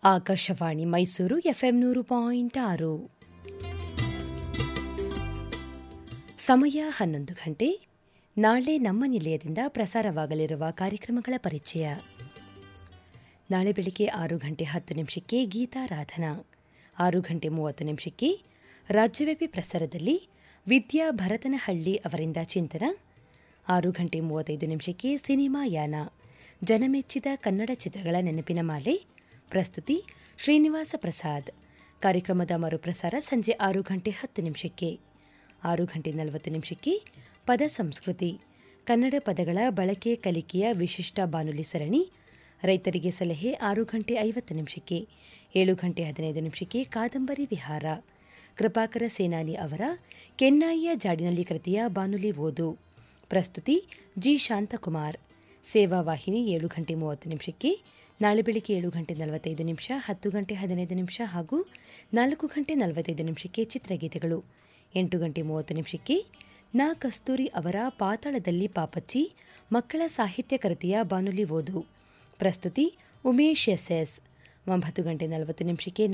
Akashvani Mysuru FM ನೂರು point ಆರು ಸಮಯ ಹನ್ನೊಂದು ಗಂಟೆ ನಾಳೆ ನಮ್ಮ ನಿಲಯದಿಂದ ಪ್ರಸಾರವಾಗಲಿರುವ ಕಾರ್ಯಕ್ರಮಗಳ ಪರಿಚಯ ನಾಳೆ ಬೆಳಿಗ್ಗೆ ಆರು ಗಂಟೆ ಹತ್ತು ನಿಮಿಷಕ್ಕೆ ಗೀತಾರಾಧನಾ ಆರು ಗಂಟೆ ಮೂವತ್ತು ನಿಮಿಷಕ್ಕೆ ರಾಜ್ಯವ್ಯಾಪಿ ಪ್ರಸಾರದಲ್ಲಿ ವಿದ್ಯಾ ಭರತನಹಳ್ಳಿ ಅವರಿಂದ ಚಿಂತನ ಆರು ಗಂಟೆ ಮೂವತ್ತೈದು ನಿಮಿಷಕ್ಕೆ ಸಿನಿಮಾ ಯಾನ ಜನಮೆಚ್ಚಿದ ಕನ್ನಡ ಚಿತ್ರಗಳ ನೆನಪಿನ ಮಾಲೆ ಪ್ರಸ್ತುತಿ ಶ್ರೀನಿವಾಸ ಪ್ರಸಾದ್ ಕಾರ್ಯಕ್ರಮದ ಮರುಪ್ರಸಾರ ಸಂಜೆ ಆರು ಗಂಟೆ ಹತ್ತು ನಿಮಿಷಕ್ಕೆ ಆರು ಗಂಟೆ ನಲವತ್ತು ನಿಮಿಷಕ್ಕೆ ಪದ ಸಂಸ್ಕೃತಿ ಕನ್ನಡ ಪದಗಳ ಬಳಕೆ ಕಲಿಕೆಯ ವಿಶಿಷ್ಟ ಬಾನುಲಿ ಸರಣಿ ರೈತರಿಗೆ ಸಲಹೆ ಆರು ಗಂಟೆ ಐವತ್ತು ನಿಮಿಷಕ್ಕೆ ಏಳು ಗಂಟೆ ಹದಿನೈದು ನಿಮಿಷಕ್ಕೆ ಕಾದಂಬರಿ ವಿಹಾರ ಕೃಪಾಕರ ಸೇನಾನಿ ಅವರ ಕೆನ್ನಾಯಿಯ ಜಾಡಿನಲ್ಲಿ ಕೃತಿಯ ಬಾನುಲಿ ಓದು ಪ್ರಸ್ತುತಿ ಜಿ ಶಾಂತಕುಮಾರ್ ಸೇವಾ ವಾಹಿನಿ ಏಳು ಗಂಟೆ ಮೂವತ್ತು ನಿಮಿಷಕ್ಕೆ ನಾಳೆ ಬೆಳಿಗ್ಗೆ ಏಳು ಗಂಟೆ ನಲವತ್ತೈದು ನಿಮಿಷ ಹತ್ತು ಗಂಟೆ ಹದಿನೈದು ನಿಮಿಷ ಹಾಗೂ ನಾಲ್ಕು ಗಂಟೆ ನಲವತ್ತೈದು ನಿಮಿಷಕ್ಕೆ ಚಿತ್ರಗೀತೆಗಳು ಎಂಟು ಗಂಟೆ ಮೂವತ್ತು ನಿಮಿಷಕ್ಕೆ ನಾ ಕಸ್ತೂರಿ ಅವರ ಪಾತಾಳದಲ್ಲಿ ಪಾಪಚ್ಚಿ ಮಕ್ಕಳ ಸಾಹಿತ್ಯ ಕೃತಿಯ ಬಾನುಲಿ ಓದು ಪ್ರಸ್ತುತಿ ಉಮೇಶ್ ಎಸ್ ಎಸ್ ಒಂಬತ್ತು ಗಂಟೆ ನಲವತ್ತು ನಿಮಿಷಕ್ಕೆ